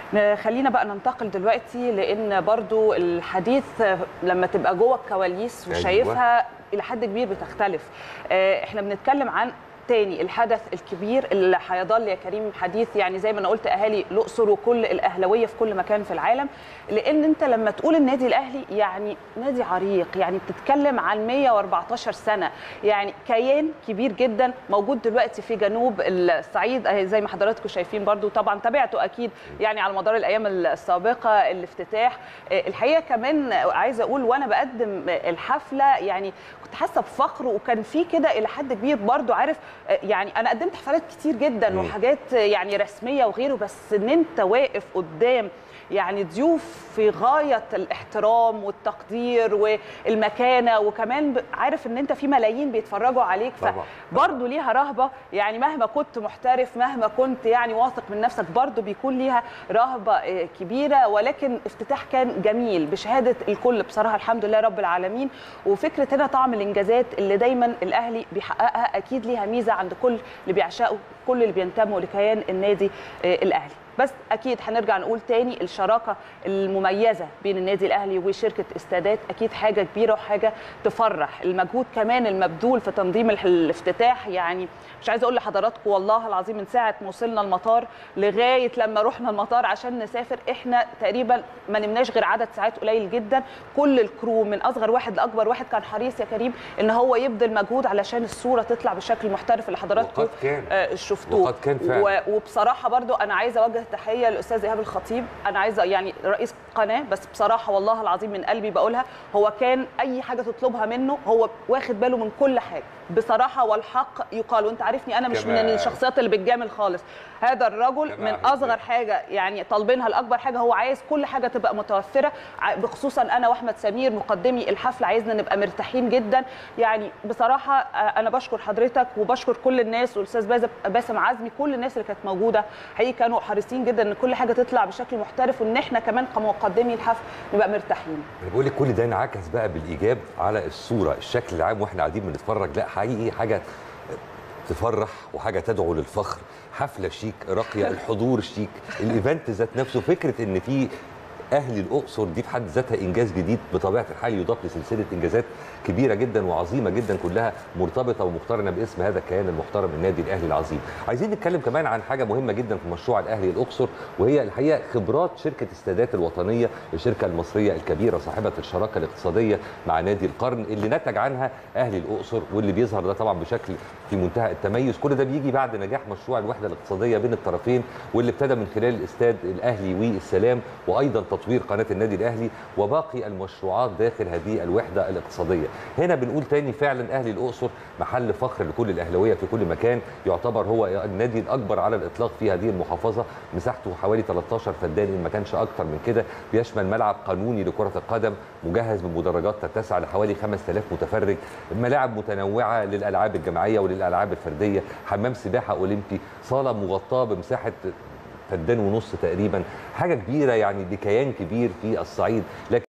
خلينا بقى ننتقل دلوقتي لان برضو الحديث لما تبقى جوه الكواليس أيوة. وشايفها الى حد كبير بتختلف آه، احنا بنتكلم عن تاني الحدث الكبير اللي هيظل يا كريم حديث يعني زي ما انا قلت اهالي الاقصر وكل الاهلاويه في كل مكان في العالم لان انت لما تقول النادي الاهلي يعني نادي عريق يعني بتتكلم عن 114 سنه يعني كيان كبير جدا موجود دلوقتي في جنوب الصعيد أهي زي ما حضراتكم شايفين برضو طبعا تابعته اكيد يعني على مدار الايام السابقه الافتتاح آه، الحقيقه كمان عايزه اقول وانا بقدم الحفله يعني كنت حاسه بفخر وكان في كده الى حد كبير برضو عارف آه، يعني انا قدمت حفلات كتير جدا مم. وحاجات يعني رسميه وغيره بس ان انت واقف قدام يعني ضيوف في غايه الاحترام والتقدير والمكانه وكمان ب- عارف ان انت في ملايين بيتفرجوا عليك طبعاً. فبرضه ليها رهبه يعني مهما كنت محترف مهما كنت يعني واثق من نفسك برضه بيكون ليها رهبه آه، كبيره ولكن افتتاح كان جميل بشهاده الكل بصراحه الحمد لله رب العالمين وفكره هنا طعم الانجازات اللي دايما الاهلي بيحققها اكيد ليها ميزه عند كل اللي بيعشقوا كل اللي بينتموا لكيان النادي آه، الاهلي بس اكيد هنرجع نقول تاني الشراكه المميزه بين النادي الاهلي وشركه استادات اكيد حاجه كبيره وحاجه تفرح المجهود كمان المبذول في تنظيم ال- الافتتاح يعني مش عايزه اقول لحضراتكم والله العظيم من ساعه ما وصلنا المطار لغايه لما رحنا المطار عشان نسافر احنا تقريبا ما نمناش غير عدد ساعات قليل جدا كل الكرو من اصغر واحد لاكبر واحد كان حريص يا كريم ان هو يبذل مجهود علشان الصوره تطلع بالشكل المحترف اللي حضراتكم وقد كان. آه، شفتوه وقد كان فعلا. و- وبصراحه برضو انا عايزه اوجه تحيه للاستاذ ايهاب الخطيب انا عايزه يعني رئيس قناه بس بصراحه والله العظيم من قلبي بقولها هو كان اي حاجه تطلبها منه هو واخد باله من كل حاجه بصراحه والحق يقال وانت عارفني انا مش كما- من الشخصيات اللي بتجامل خالص هذا الرجل كما من عهدنا. اصغر حاجه يعني طالبينها لاكبر حاجه هو عايز كل حاجه تبقى متوفره ع- بخصوصا انا واحمد سمير مقدمي الحفله عايزنا نبقى مرتاحين جدا يعني بصراحه آه، انا بشكر حضرتك وبشكر كل الناس والاستاذ باز- باسم عزمي كل الناس اللي كانت موجوده حقيقي كانوا حريصين جدا ان كل حاجه تطلع بشكل محترف وان احنا كمان كمقدمي الحفل نبقى مرتاحين انا بقول لك كل ده انعكس بقى بالايجاب على الصوره الشكل العام واحنا قاعدين بنتفرج لا حقيقي حاجه تفرح وحاجه تدعو للفخر حفله شيك راقيه الحضور شيك الايفنت ذات نفسه فكره ان في اهل الاقصر دي في حد ذاتها انجاز جديد بطبيعه الحال يضاف لسلسله انجازات كبيره جدا وعظيمه جدا كلها مرتبطه ومقترنه باسم هذا الكيان المحترم النادي الاهلي العظيم. عايزين نتكلم كمان عن حاجه مهمه جدا في مشروع الاهلي الاقصر وهي الحقيقه خبرات شركه السادات الوطنيه الشركه المصريه الكبيره صاحبه الشراكه الاقتصاديه مع نادي القرن اللي نتج عنها اهلي الاقصر واللي بيظهر ده طبعا بشكل في منتهى التميز كل ده بيجي بعد نجاح مشروع الوحده الاقتصاديه بين الطرفين واللي ابتدى من خلال الاستاد الاهلي والسلام وايضا تطوير قناه النادي الاهلي وباقي المشروعات داخل هذه الوحده الاقتصاديه هنا بنقول تاني فعلا اهلي الاقصر محل فخر لكل الاهلاويه في كل مكان يعتبر هو النادي الاكبر على الاطلاق في هذه المحافظه مساحته حوالي 13 فدان ان ما كانش اكتر من كده بيشمل ملعب قانوني لكره القدم مجهز بمدرجات تتسع لحوالي 5000 متفرج ملاعب متنوعه للالعاب الجماعيه وللالعاب الفرديه حمام سباحه اولمبي صاله مغطاه بمساحه فدان ونص تقريبا حاجه كبيره يعني بكيان كبير في الصعيد لكن